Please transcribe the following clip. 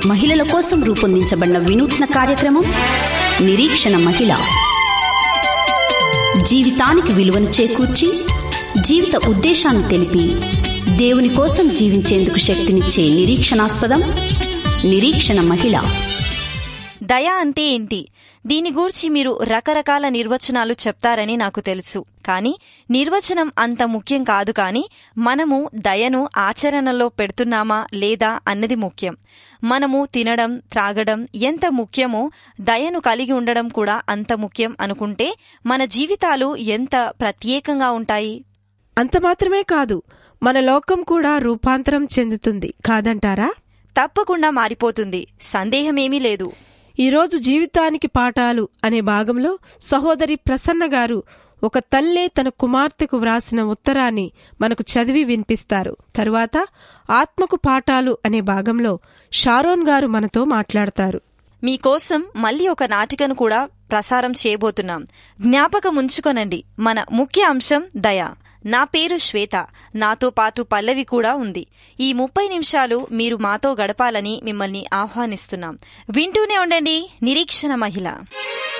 మహిళల కోసం రూపొందించబడిన వినూత్న కార్యక్రమం నిరీక్షణ మహిళ జీవితానికి విలువను చేకూర్చి జీవిత ఉద్దేశాన్ని తెలిపి దేవుని కోసం జీవించేందుకు శక్తినిచ్చే నిరీక్షణాస్పదం నిరీక్షణ మహిళ దయ అంటే ఏంటి దీని గూర్చి మీరు రకరకాల నిర్వచనాలు చెప్తారని నాకు తెలుసు కానీ నిర్వచనం అంత ముఖ్యం కాదు కానీ మనము దయను ఆచరణలో పెడుతున్నామా లేదా అన్నది ముఖ్యం మనము తినడం త్రాగడం ఎంత ముఖ్యమో దయను కలిగి ఉండడం కూడా అంత ముఖ్యం అనుకుంటే మన జీవితాలు ఎంత ప్రత్యేకంగా ఉంటాయి అంత మాత్రమే కాదు మన లోకం కూడా రూపాంతరం చెందుతుంది కాదంటారా తప్పకుండా మారిపోతుంది సందేహమేమీ లేదు ఈరోజు జీవితానికి పాఠాలు అనే భాగంలో సహోదరి ప్రసన్న గారు ఒక తల్లే తన కుమార్తెకు వ్రాసిన ఉత్తరాన్ని మనకు చదివి వినిపిస్తారు తరువాత ఆత్మకు పాఠాలు అనే భాగంలో షారోన్ గారు మనతో మాట్లాడతారు మీకోసం మళ్ళీ ఒక నాటికను కూడా ప్రసారం చేయబోతున్నాం జ్ఞాపకం ఉంచుకొనండి మన ముఖ్య అంశం దయ నా పేరు శ్వేత నాతో పాటు పల్లవి కూడా ఉంది ఈ ముప్పై నిమిషాలు మీరు మాతో గడపాలని మిమ్మల్ని ఆహ్వానిస్తున్నాం వింటూనే ఉండండి నిరీక్షణ మహిళ